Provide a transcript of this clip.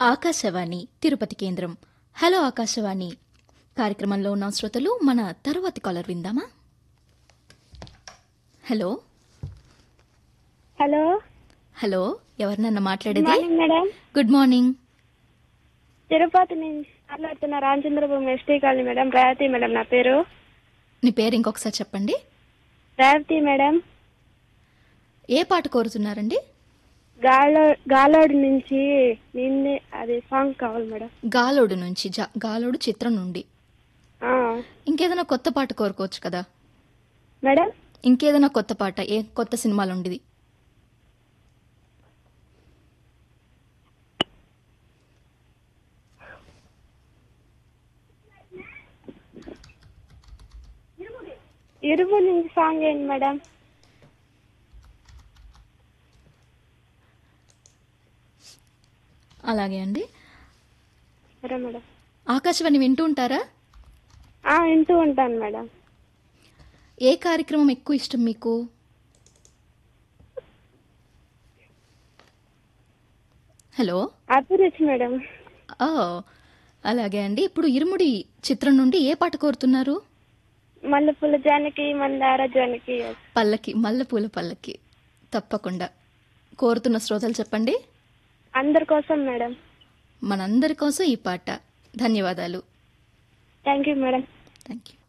ఆకాశవాణి తిరుపతి కేంద్రం హలో ఆకాశవాణి కార్యక్రమంలో ఉన్న శ్రోతలు మన తరువాతి కాలర్ విందామా హలో హలో హలో ఎవరినన్నా గుడ్ మాట్లాడేది morning madam good morning Tirupati నుంచి మాట్లాడుతున్న Ramachandrapuram ST colony madam Revathi madam నా పేరు నీ పేరు ఇంకొకసారి చెప్పండి రేవతి మేడం ఏ పాట కోరుతున్నారండి గాలో గాలోడు నుంచి నిన్నే అది సాంగ్ కావాలి మేడం గాలోడు నుంచి జా గాలోడు చిత్రం నుండి ఆ, ఇంకేదైనా కొత్త పాట కోరుకోవచ్చు కదా మేడం ఇంకేదైనా కొత్త పాట ఏ కొత్త సినిమాలు ఉండేది ఇరుగు నుంచి సాంగ్ ఏంటి మేడం అలాగే అండి సరే మేడం ఆకాశవాణి వింటూ ఉంటారా ఆ, వింటూ ఉంటాను మేడం ఏ కార్యక్రమం ఎక్కువ ఇష్టం మీకు హలో అభిరుచి మేడం ఓ అలాగే అండి ఇప్పుడు ఇరుముడి చిత్రం నుండి ఏ పాట కోరుతున్నారు మల్లెపూల జానకి మందార జానకి పల్లకి మల్లెపూల పల్లకి తప్పకుండా కోరుతున్న శ్రోతలు చెప్పండి అందరి కోసం మేడం మనందరి కోసం ఈ పాట ధన్యవాదాలు thank you madam thank you